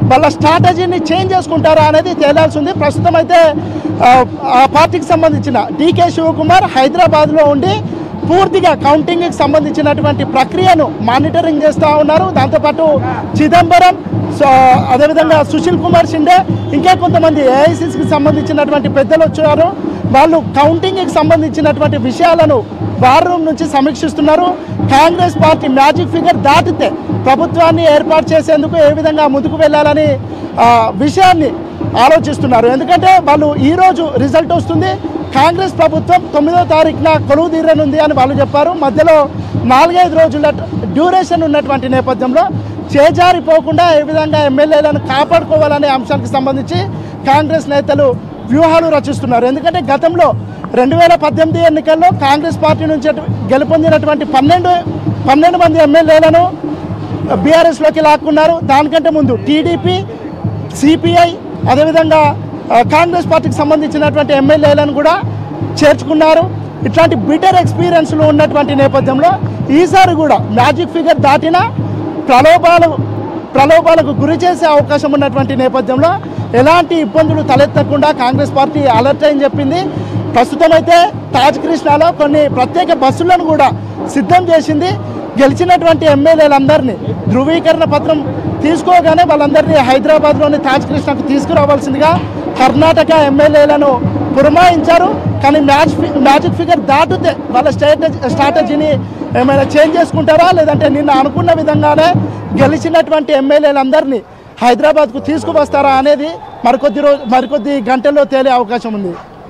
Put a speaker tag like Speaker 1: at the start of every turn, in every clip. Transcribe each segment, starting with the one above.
Speaker 1: వాళ్ళ స్ట్రాటజీని చేంజ్ చేసుకుంటారా అనేది తేలాల్సి ఉంది ప్రస్తుతం అయితే ఆ, ఆ పార్టీకి సంబంధించిన డీకే శివకుమార్ హైదరాబాద్లో ఉండి పూర్తిగా కౌంటింగ్కి సంబంధించినటువంటి ప్రక్రియను మానిటరింగ్ చేస్తూ ఉన్నారు దాంతోపాటు చిదంబరం సో అదేవిధంగా సుశీల్ కుమార్ షిండే ఇంకా కొంతమంది ఏఐసిసికి సంబంధించినటువంటి పెద్దలు వచ్చారు వాళ్ళు కౌంటింగ్కి సంబంధించినటువంటి విషయాలను వార్ రూమ్ నుంచి సమీక్షిస్తున్నారు కాంగ్రెస్ పార్టీ మ్యాజిక్ ఫిగర్ దాటితే ప్రభుత్వాన్ని ఏర్పాటు చేసేందుకు ఏ విధంగా ముందుకు వెళ్ళాలని ఆ, విషయాన్ని ఆలోచిస్తున్నారు ఎందుకంటే వాళ్ళు ఈరోజు రిజల్ట్ వస్తుంది కాంగ్రెస్ ప్రభుత్వం తొమ్మిదో తారీఖున కొలువు తీరనుంది అని వాళ్ళు చెప్పారు మధ్యలో నాలుగైదు రోజుల డ్యూరేషన్ ఉన్నటువంటి నేపథ్యంలో చేజారిపోకుండా ఏ విధంగా ఎమ్మెల్యేలను కాపాడుకోవాలనే అంశానికి సంబంధించి కాంగ్రెస్ నేతలు వ్యూహాలు రచిస్తున్నారు ఎందుకంటే గతంలో రెండు వేల పద్దెనిమిది ఎన్నికల్లో కాంగ్రెస్ పార్టీ నుంచి గెలుపొందినటువంటి పన్నెండు పన్నెండు మంది ఎమ్మెల్యేలను బీఆర్ఎస్లోకి లాక్కున్నారు దానికంటే ముందు టీడీపీ సిపిఐ అదేవిధంగా ఆ, కాంగ్రెస్ పార్టీకి సంబంధించినటువంటి ఎమ్మెల్యేలను కూడా చేర్చుకున్నారు ఇట్లాంటి బిటర్ ఎక్స్పీరియన్స్లు ఉన్నటువంటి నేపథ్యంలో ఈసారి కూడా మ్యాజిక్ ఫిగర్ దాటిన ప్రలోభాలు ప్రలోభాలకు గురి చేసే అవకాశం ఉన్నటువంటి నేపథ్యంలో ఎలాంటి ఇబ్బందులు తలెత్తకుండా కాంగ్రెస్ పార్టీ అలర్ట్ అని చెప్పింది ప్రస్తుతం అయితే తాజ్ కృష్ణాలో కొన్ని ప్రత్యేక బస్సులను కూడా సిద్ధం చేసింది గెలిచినటువంటి ఎమ్మెల్యేలందరినీ ధృవీకరణ పత్రం తీసుకోగానే వాళ్ళందరినీ హైదరాబాద్లోని తాజ్ కృష్ణకు తీసుకురావాల్సిందిగా కర్ణాటక ఎమ్మెల్యేలను పురమాయించారు కానీ మ్యాచ్ ఫి- మ్యాజిక్ ఫిగర్ దాటితే వాళ్ళ స్ట్రాటజీ స్ట్రాటజీని ఏమైనా చేంజ్ చేసుకుంటారా లేదంటే నిన్న అనుకున్న విధంగానే గెలిచినటువంటి ఎమ్మెల్యేలందరినీ హైదరాబాద్కు తీసుకువస్తారా అనేది మరికొద్ది రోజు మరికొద్ది గంటల్లో తేలే అవకాశం ఉంది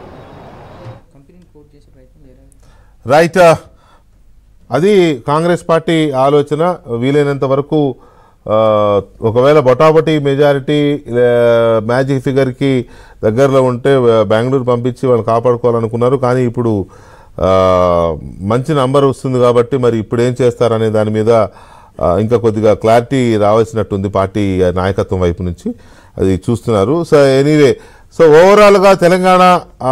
Speaker 2: కంపెనీని కోట్ చేసే ప్రయత్నం చేయలేదు
Speaker 3: రైట్ అది కాంగ్రెస్ పార్టీ ఆలోచన వీలైనంత వరకు ఆ, ఒకవేళ బొటాబొటీ మెజారిటీ మ్యాజిక్ ఫిగర్కి దగ్గరలో ఉంటే ఆ, బెంగళూరు పంపించి వాళ్ళు కాపాడుకోవాలనుకున్నారు కానీ ఇప్పుడు ఆ, మంచి నంబర్ వస్తుంది కాబట్టి మరి ఇప్పుడు ఏం చేస్తారనే దాని మీద ఆ, ఇంకా కొద్దిగా క్లారిటీ రావాల్సినట్టుంది పార్టీ నాయకత్వం వైపు నుంచి అది చూస్తున్నారు సో ఎనీవే సో ఓవరాల్గా తెలంగాణ ఆ,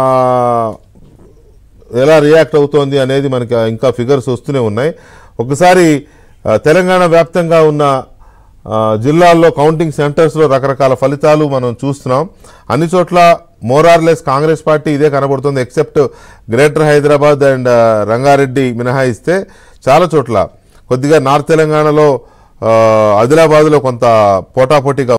Speaker 3: ఎలా రియాక్ట్ అవుతోంది అనేది మనకి ఇంకా ఫిగర్స్ వస్తూనే ఉన్నాయి ఒకసారి ఆ, తెలంగాణ వ్యాప్తంగా ఉన్న ఆ, జిల్లాల్లో కౌంటింగ్ సెంటర్స్లో రకరకాల ఫలితాలు మనం చూస్తున్నాం అన్ని చోట్ల మోరార్లెస్ కాంగ్రెస్ పార్టీ ఇదే కనబడుతుంది ఎక్సెప్ట్ గ్రేటర్ హైదరాబాద్ అండ్ ఆ, రంగారెడ్డి మినహాయిస్తే చాలా చోట్ల కొద్దిగా నార్త్ తెలంగాణలో ఆ, ఆదిలాబాద్లో కొంత పోటాపోటీగా